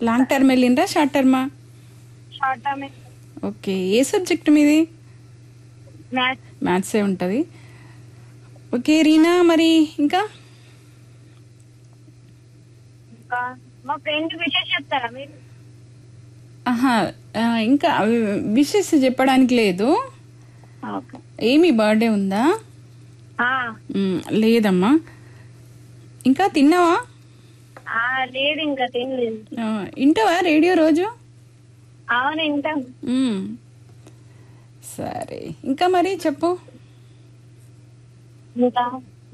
Long term వెళ్ళిండ్రా short టర్మా short term okay ఏ సబ్జెక్ట్ మీది మ్యాథ్స్ మ్యాథ్సే ఉంటుంది ఓకే రీనా మరి ఇంకా ఇంకా మా ఫ్రెండ్ విషయం చెప్తారా మీరు ఆహా ఆ, ఇంకా విషెస్ చెప్పడానికి లేదు ఓకే ఏమి బర్త్డే ఉందా మ్, లేదమ్మా ఇంకా తిన్నావా ఆ, లేదు ఇంకా తినలేదు ఆ, వింటావా రేడియో రోజు అవును ఇంకా మ్. సరే ఇంకా మరి చెప్పు ఇంకా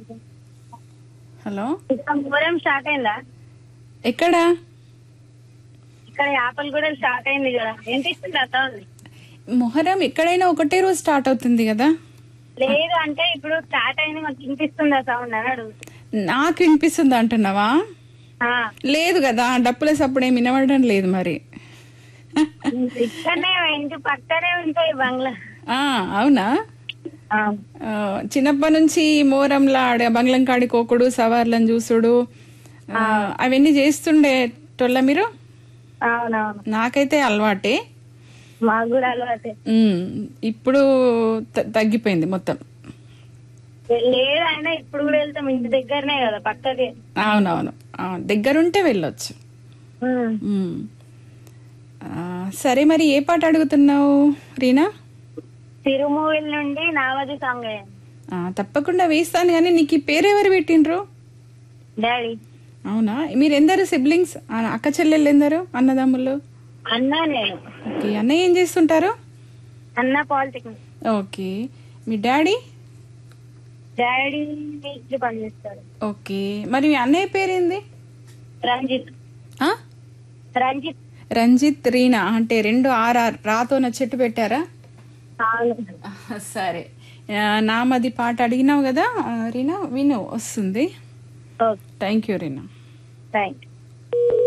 హలో ఇంకా మూరం స్టార్ట్ అయిందా ఎక్కడా ఇక్కడ యాపల్ కూడా స్టార్ట్ అయింది కదా ఏంటి ఇస్తుంది అతను మొహరం ఎక్కడైనా ఒకటే రోజు స్టార్ట్ అవుతుంది కదా లేదు అంటే ఇప్పుడు స్టార్ట్ అయింది మాకు వినిపిస్తుందా సౌండ్ అని అడుగుతుంది నాకు వినిపిస్తుంది అంటున్నావా ఆ, లేదు కదా డప్పుల సప్పుడు ఏమి వినబడడం లేదు మరి ఇక్కడనే ఇంటి పక్కనే ఉంటాయి బంగ్లా ఆ అవునా ఆ, ఆ, చిన్నప్పటి నుంచి మోరంలా ఆడే బంగ్లం కాడి కోకుడు సవార్లను చూసుడు ఆ, అవన్నీ చేస్తుండే టొల్ల మీరు అవునవును నాకైతే అలవాటే మాకు కూడా అలవాటే ఉమ్, ఇప్పుడు త- తగ్గిపోయింది మొత్తం లేదు అయినా ఇప్పుడు కూడా వెళ్తాం ఇంటి దగ్గరనే కదా పక్కకే అవునవును ఆ, దగ్గరుంటే వెళ్ళొచ్చు ఉమ్. ఉమ్. ఆ, సరే మరి ఏ పాట అడుగుతున్నావు రీనా తిరుమూవిల నుండి నావది సాంగ్ అయ్యింది ఆ, తప్పకుండా వేస్తాను కానీ నీకు ఈ పేరు ఎవరు పెట్టిండ్రు డాడీ అవునా మీరు ఎందరు సిబ్లింగ్స్ అక్క చెల్లెళ్ళు ఎందరు అన్నదమ్ములు అన్న నేను ఓకే అన్నయ్య ఏం చేస్తుంటారు అన్న పాలిటెక్నిక్ ఓకే మీ డాడీ డాడీ వీక్లీ పనిచేస్తాడు ఓకే మరి మీ అన్నయ్య పేరేంది రంజిత్ ఆ? రంజిత్ రంజిత్ రీనా అంటే రెండు ఆర్ఆర్ రాతో నా చెట్టు పెట్టారా అవును సరే ఆ, నామది పాట అడిగినావు కదా ఆ, రీనా విను వస్తుంది okay thank you Reena thank